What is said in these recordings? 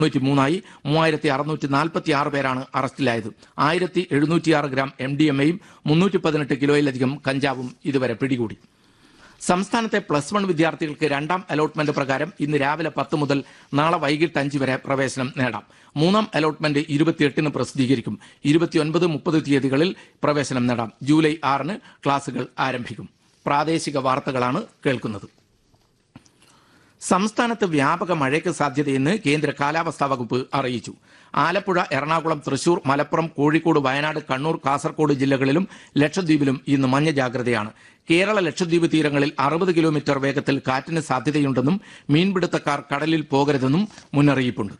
തൊണ്ണൂറ്റി മൂന്നായി മൂവായിരത്തി അറുന്നൂറ്റി നാൽപ്പത്തി ആറ് പേരാണ് അറസ്റ്റിലായത് ആയിരത്തി എഴുന്നൂറ്റിയാറ് ഗ്രാം എം ഡി എം എയും മുന്നൂറ്റി പതിനെട്ട് കിലോയിലധികം കഞ്ചാവും ഇതുവരെ പിടികൂടി സംസ്ഥാനത്തെ പ്ലസ് വൺ വിദ്യാർത്ഥികൾക്ക് രണ്ടാം അലോട്ട്മെന്റ് പ്രകാരം ഇന്ന് രാവിലെ പത്ത് മുതൽ നാളെ വൈകിട്ട് അഞ്ച് വരെ പ്രവേശനം നേടാം മൂന്നാം അലോട്ട്മെന്റ് ഇരുപത്തിയെട്ടിന് പ്രസിദ്ധീകരിക്കും ഇരുപത്തിയൊൻപത് മുപ്പത് തീയതികളിൽ പ്രവേശനം നേടാം ജൂലൈ ആറിന് ക്ലാസുകൾ ആരംഭിക്കും പ്രാദേശിക വാർത്തകളാണ് കേൾക്കുന്നത് സംസ്ഥാനത്ത് വ്യാപക മഴയ്ക്ക് സാധ്യതയെന്ന് കേന്ദ്ര കാലാവസ്ഥാ വകുപ്പ് അറിയിച്ചു ആലപ്പുഴ എറണാകുളം തൃശൂർ മലപ്പുറം കോഴിക്കോട് വയനാട് കണ്ണൂർ കാസർഗോഡ് ജില്ലകളിലും ലക്ഷദ്വീപിലും ഇന്ന് മഞ്ഞ ജാഗ്രതയാണ് കേരള ലക്ഷദ്വീപ് തീരങ്ങളിൽ അറുപത് കിലോമീറ്റർ വേഗത്തിൽ കാറ്റിന് സാധ്യതയുണ്ടെന്നും മീൻപിടുത്തക്കാർ കടലിൽ പോകരുതെന്നും മുന്നറിയിപ്പുണ്ട്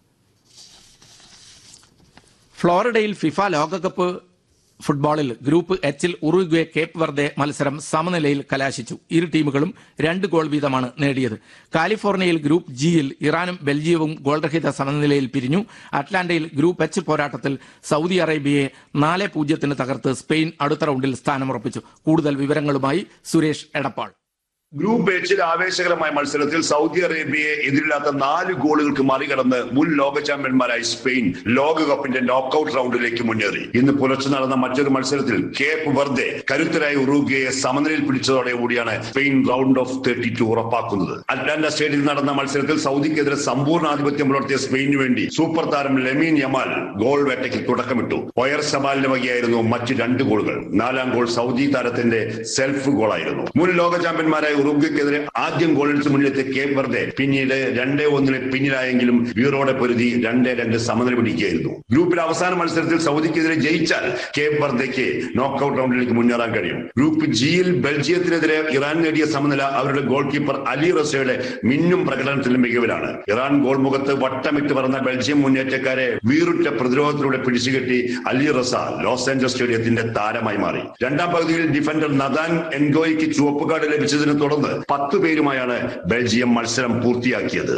ഫ്ലോറിഡയിൽ ഫിഫ ലോകകപ്പ് ഫുട്ബോളിൽ ഗ്രൂപ്പ് എച്ചിൽ ഉറുഗ്വേ കേപ്പ് വെർദെ മത്സരം സമനിലയിൽ കലാശിച്ചു ഇരു ടീമുകളും രണ്ട് ഗോൾ വീതമാണ് നേടിയത് കാലിഫോർണിയയിൽ ഗ്രൂപ്പ് ജിയിൽ ഇറാനും ബെൽജിയവും ഗോൾരഹിത സമനിലയിൽ പിരിഞ്ഞു അറ്റ്ലാന്റയിൽ ഗ്രൂപ്പ് എച്ച് പോരാട്ടത്തിൽ സൗദി അറേബ്യയെ നാല് പൂജ്യത്തിന് തകർത്ത് സ്പെയിൻ അടുത്ത റൗണ്ടിൽ സ്ഥാനമുറപ്പിച്ചു കൂടുതൽ വിവരങ്ങളുമായി സുരേഷ് എടപ്പാൾ ഗ്രൂപ്പ് എച്ചിൽ ആവേശകരമായ മത്സരത്തിൽ സൗദി അറേബ്യയെ എതിരില്ലാത്ത നാല് ഗോളുകൾക്ക് മറികടന്ന് മുൻ ലോക ചാമ്പ്യന്മാരായ സ്പെയിൻ ലോകകപ്പിന്റെ നോക്കൌട്ട് റൗണ്ടിലേക്ക് മുന്നേറി ഇന്ന് പുലർച്ചെ നടന്ന മറ്റൊരു മത്സരത്തിൽ കേപ്പ് വെർദെ കരുത്തരായ ഉറുഗ്വയെ സമനിലയിൽ പിടിച്ചതോടെ കൂടിയാണ് Spain round of thirty two ഉറപ്പാക്കുന്നത് അറ്റ്ലാന്റ സ്റ്റേഡിയത്തിൽ നടന്ന മത്സരത്തിൽ സൗദിക്കെതിരെ സമ്പൂർണ്ണ ആധിപത്യം പുലർത്തിയ സ്പെയിനു വേണ്ടി സൂപ്പർ താരം ലെമീൻ യമാൽ ഗോൾ വേട്ടയ്ക്ക് തുടക്കമിട്ടു ഒയർ സബാലിന്റെ വകയായിരുന്നു മറ്റ് രണ്ട് ഗോളുകൾ നാലാം ഗോൾ സൗദി താരത്തിന്റെ സെൽഫ് ഗോളായിരുന്നു മുൻ ലോക ചാമ്പ്യന്മാരായ ഉറുഗ്വയ്ക്കെതിരെ ആദ്യം ഗോളടിച്ച് മുന്നിലെത്തിയ കേപ്പ് വെർദെ പിന്നീട് രണ്ടേ ഒന്നിന് പിന്നിലായെങ്കിലും വീറോടെ പൊരുതി രണ്ടേ രണ്ട് സമനില പിടിക്കുകയായിരുന്നു ഗ്രൂപ്പിൽ അവസാന മത്സരത്തിൽ സൗദിക്കെതിരെ ജയിച്ചാൽ കേപ്പ് വെർദയ്ക്ക് നോക്കൌട്ട് റൗണ്ടിലേക്ക് മുന്നേറാൻ കഴിയും ഗ്രൂപ്പ് ജിയിൽ ബെൽജിയത്തിനെതിരെ ഇറാൻ നേടിയ സമനില അവരുടെ ഗോൾ കീപ്പർ അലി റസയുടെ മിന്നും പ്രകടനത്തിലും മികവിലാണ് ഇറാൻ ഗോൾ മുഖത്ത് വട്ടമിട്ട് പറന്ന ബെൽജിയം മുന്നേറ്റക്കാരെ വീറുറ്റ പ്രതിരോധത്തിലൂടെ പിടിച്ചുകെട്ടി അലി റസ ലോസ് ആഞ്ചലസ് സ്റ്റേഡിയത്തിന്റെ താരമായി മാറി രണ്ടാം പകുതിയിൽ ഡിഫൻഡർ നദാൻ എൻഗോയ്ക്ക് ചുവപ്പ് കാർഡ് ലഭിച്ചതിനെ തുടർന്ന് പത്ത് പേരുമായാണ് ബെൽജിയം മത്സരം പൂർത്തിയാക്കിയത്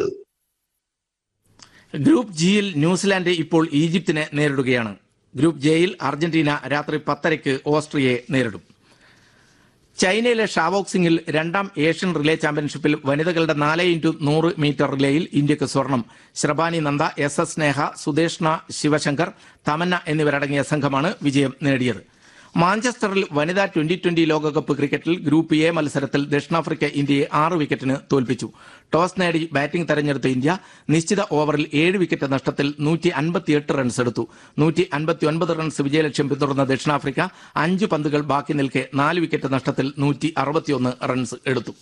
ഗ്രൂപ്പ് ജിയിൽ ന്യൂസിലാൻഡ് ഇപ്പോൾ ഈജിപ്തിനെ നേരിടുകയാണ് ഗ്രൂപ്പ് ജെയിൽ അർജന്റീന രാത്രി പത്തരയ്ക്ക് ഓസ്ട്രിയയെ നേരിടും ചൈനയിലെ ഷാവോക്സിംഗിൽ രണ്ടാം ഏഷ്യൻ റിലേ ചാമ്പ്യൻഷിപ്പിൽ വനിതകളുടെ നാല് ഇൻറ്റു നൂറ് മീറ്റർ റിലേയിൽ ഇന്ത്യക്ക് സ്വർണം ശ്രബാനി നന്ദ എസ് എസ് സ്നേഹ സുദേഷ്ണ ശിവശങ്കർ തമന്ന എന്നിവരടങ്ങിയ സംഘമാണ് വിജയം നേടിയത് മാഞ്ചസ്റ്ററിൽ വനിതാ ട്വന്റി ട്വന്റി ലോകകപ്പ് ക്രിക്കറ്റിൽ ഗ്രൂപ്പ് എ മത്സരത്തിൽ ദക്ഷിണാഫ്രിക്ക ഇന്ത്യയെ ആറ് വിക്കറ്റിന് തോൽപ്പിച്ചു ടോസ് നേടി ബാറ്റിംഗ് തെരഞ്ഞെടുത്ത ഇന്ത്യ നിശ്ചിത ഓവറിൽ ഏഴ് വിക്കറ്റ് നഷ്ടത്തിൽ നൂറ്റി അൻപത്തിയെട്ട് റൺസ് എടുത്തു നൂറ്റി അൻപത്തിയൊൻപത് റൺസ് വിജയലക്ഷ്യം പിന്തുടർന്ന ദക്ഷിണാഫ്രിക്ക അഞ്ച് പന്തുകൾ ബാക്കി നിൽക്കെ നാല് വിക്കറ്റ് നഷ്ടത്തിൽ നൂറ്റി അറുപത്തിയൊന്ന് റൺസ് എടുത്തു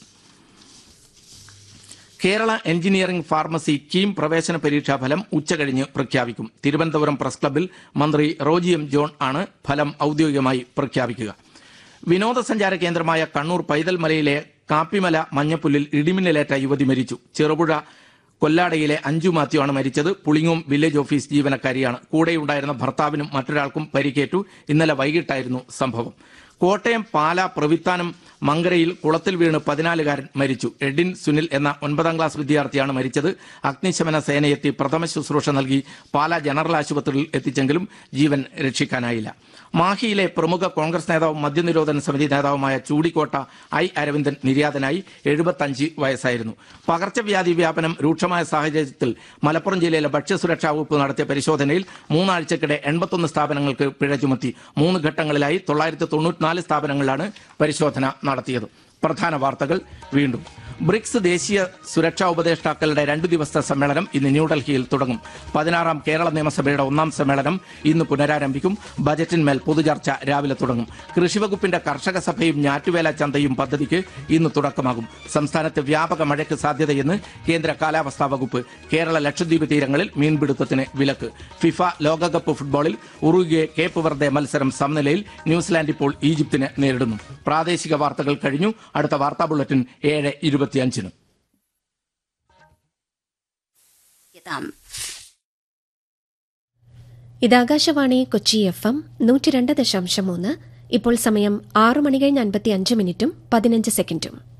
കേരള എഞ്ചിനീയറിംഗ് ഫാർമസി കീം പ്രവേശന പരീക്ഷാ ഫലം ഉച്ചകഴിഞ്ഞ് പ്രഖ്യാപിക്കും തിരുവനന്തപുരം പ്രസ് ക്ലബ്ബിൽ മന്ത്രി റോജി എം ജോൺ ആണ് ഫലം ഔദ്യോഗികമായി പ്രഖ്യാപിക്കുക വിനോദസഞ്ചാര കേന്ദ്രമായ കണ്ണൂർ പൈതൽമലയിലെ കാപ്പിമല മഞ്ഞപ്പുല്ലിൽ ഇടിമിന്നലേറ്റ യുവതി മരിച്ചു ചെറുപുഴ കൊല്ലാടയിലെ അഞ്ജു മാത്യു ആണ് മരിച്ചത് പുളിങ്ങോം വില്ലേജ് ഓഫീസ് ജീവനക്കാരിയാണ് കൂടെയുണ്ടായിരുന്ന ഭർത്താവിനും മറ്റൊരാൾക്കും പരിക്കേറ്റു ഇന്നലെ വൈകിട്ടായിരുന്നു സംഭവം കോട്ടയം പാല പ്രവിത്താനം മങ്കരയിൽ കുളത്തിൽ വീണ് പതിനാലുകാരൻ മരിച്ചു എഡിൻ സുനിൽ എന്ന ഒൻപതാം ക്ലാസ് വിദ്യാർത്ഥിയാണ് മരിച്ചത് അഗ്നിശമന സേനയെത്തി പ്രഥമ ശുശ്രൂഷ നൽകി പാല ജനറൽ ആശുപത്രിയിൽ എത്തിച്ചെങ്കിലും ജീവൻ രക്ഷിക്കാനായില്ല മാഹിയിലെ പ്രമുഖ കോൺഗ്രസ് നേതാവും മദ്യനിരോധന സമിതി നേതാവുമായ ചൂടിക്കോട്ട ഐ അരവിന്ദൻ നിര്യാതനായി എഴുപത്തഞ്ച് വയസ്സായിരുന്നു പകർച്ചവ്യാധി വ്യാപനം രൂക്ഷമായ സാഹചര്യത്തിൽ മലപ്പുറം ജില്ലയിലെ ഭക്ഷ്യസുരക്ഷാ വകുപ്പ് നടത്തിയ പരിശോധനയിൽ മൂന്നാഴ്ചക്കിടെ എൺപത്തൊന്ന് സ്ഥാപനങ്ങൾക്ക് പിഴ ചുമത്തി മൂന്ന് ഘട്ടങ്ങളിലായി തൊള്ളായിരത്തി തൊണ്ണൂറ്റിനാല് സ്ഥാപനങ്ങളിലാണ് പരിശോധന നടത്തിയത് പ്രധാന വാർത്തകൾ വീണ്ടും ബ്രിക്സ് ദേശീയ സുരക്ഷാ ഉപദേഷ്ടാക്കളുടെ രണ്ടു ദിവസത്തെ സമ്മേളനം ഇന്ന് ന്യൂഡൽഹിയിൽ തുടങ്ങും പതിനാറാം കേരള നിയമസഭയുടെ ഒന്നാം സമ്മേളനം ഇന്ന് പുനരാരംഭിക്കും ബജറ്റിന്മേൽ പൊതുചർച്ച രാവിലെ തുടങ്ങും കൃഷിവകുപ്പിന്റെ കർഷക സഭയും ഞാറ്റുവേല ചന്തയും പദ്ധതിക്ക് ഇന്ന് തുടക്കമാകും സംസ്ഥാനത്ത് വ്യാപക മഴയ്ക്ക് സാധ്യതയെന്ന് കേന്ദ്ര കാലാവസ്ഥാ വകുപ്പ് കേരള ലക്ഷദ്വീപ് തീരങ്ങളിൽ മീൻപിടുത്തത്തിന് വിലക്ക് ഫിഫ ലോകകപ്പ് ഫുട്ബോളിൽ ഉറുഗ്വെ കേപ്പ് വെർദെ മത്സരം സമനിലയിൽ ന്യൂസിലാൻഡ് ഇപ്പോൾ ഈജിപ്തിനെ നേരിടുന്നു പ്രാദേശിക വാർത്തകൾ കഴിഞ്ഞു അടുത്ത വാർത്താ ബുള്ളറ്റിൻ ഏഴ് ഇരുപത്തിയഞ്ചിന് എത്താം ഇത് ആകാശവാണി കൊച്ചി എഫ് എം നൂറ്റി രണ്ട് ദശാംശം മൂന്ന് ഇപ്പോൾ സമയം ആറ് മണി കഴിഞ്ഞ് അൻപത്തി അഞ്ച് മിനിറ്റും പതിനഞ്ച് സെക്കൻഡും